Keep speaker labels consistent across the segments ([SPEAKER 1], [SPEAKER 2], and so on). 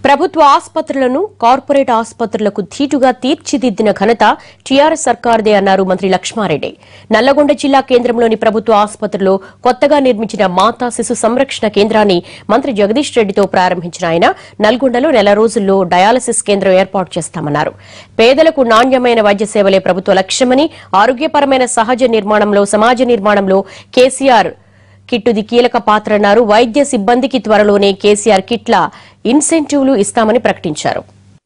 [SPEAKER 1] ప్రభుత్వ ఆసుపత్రులను కార్పొరేట్ ఆసుపత్రులకు ధీటుగా తీర్చిదిద్దిన ఘనత టీఆర్ఎస్ సర్కార్దే అన్నారు మంత్రి లక్ష్మారెడ్డి నల్లగొండ జిల్లా కేంద్రంలోని ప్రభుత్వ ఆసుపత్రిలో కొత్తగా నిర్మించిన మాతా శిశు సంరక్షణ కేంద్రాన్ని మంత్రి జగదీష్ రెడ్డితో ప్రారంభించిన ఆయన నల్గొండలో నెల రోజుల్లో డయాలసిస్ కేంద్రం ఏర్పాటు చేస్తామన్నారు పేదలకు నాణ్యమైన వైద్య సేవలే ప్రభుత్వ లక్ష్యమని ఆరోగ్యపరమైన సహజ నిర్మాణంలో సమాజ నిర్మాణంలో కేసీఆర్ కిట్టుది కీలక పాత్ర అన్నారు వైద్య సిబ్బందికి త్వరలోనే కేసీఆర్ కిట్ల ఇన్సెంటివ్లు ఇస్తామని ప్రకటించారు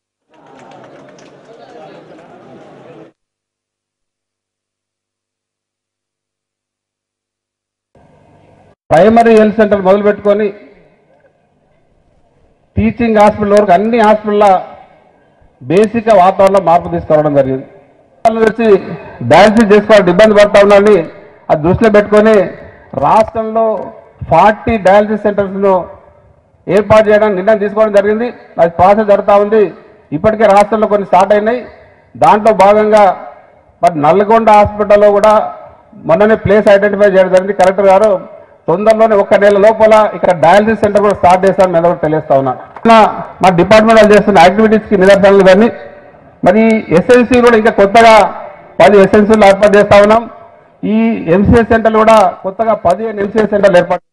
[SPEAKER 2] ప్రైమరీ హెల్త్ సెంటర్ మొదలు పెట్టుకొని టీచింగ్ హాస్పిటల్ వరకు అన్ని హాస్పిటల్ల బేసిక్ వాతావరణంలో మార్పు తీసుకురావడం జరిగింది వాళ్ళు వచ్చి డయాలసిస్ చేసుకోవాలంటే ఇబ్బంది పడతా ఉన్నారని అది దృష్టిలో పెట్టుకొని రాష్ట్రంలో ఫార్టీ డయాలసిస్ సెంటర్స్ను ఏర్పాటు చేయడానికి నిర్ణయం తీసుకోవడం జరిగింది అది ప్రాసెస్ జరుగుతూ ఉంది ఇప్పటికే రాష్ట్రంలో కొన్ని స్టార్ట్ అయినాయి దాంట్లో భాగంగా మరి నల్గొండ హాస్పిటల్లో కూడా మొన్ననే ప్లేస్ ఐడెంటిఫై చేయడం జరిగింది కలెక్టర్ గారు తొందరలోనే ఒక్క నెల లోపల ఇక్కడ డయాలసిస్ సెంటర్ కూడా స్టార్ట్ చేస్తామని మేము కూడా తెలియస్తా ఉన్నా నా- మా డిపార్ట్మెంట్ వాళ్ళు చేస్తున్న యాక్టివిటీస్కి నిదర్శనలు కానీ మరి ఎస్ఎన్సీ కూడా ఇంకా కొత్తగా పది ఎస్ఎన్సీలు ఏర్పాటు చేస్తా ఉన్నాం ఈ ఎంసీఎస్ సెంటర్లు కూడా కొత్తగా పదిహేను ఎంసీఎస్ సెంటర్లు ఏర్పాటు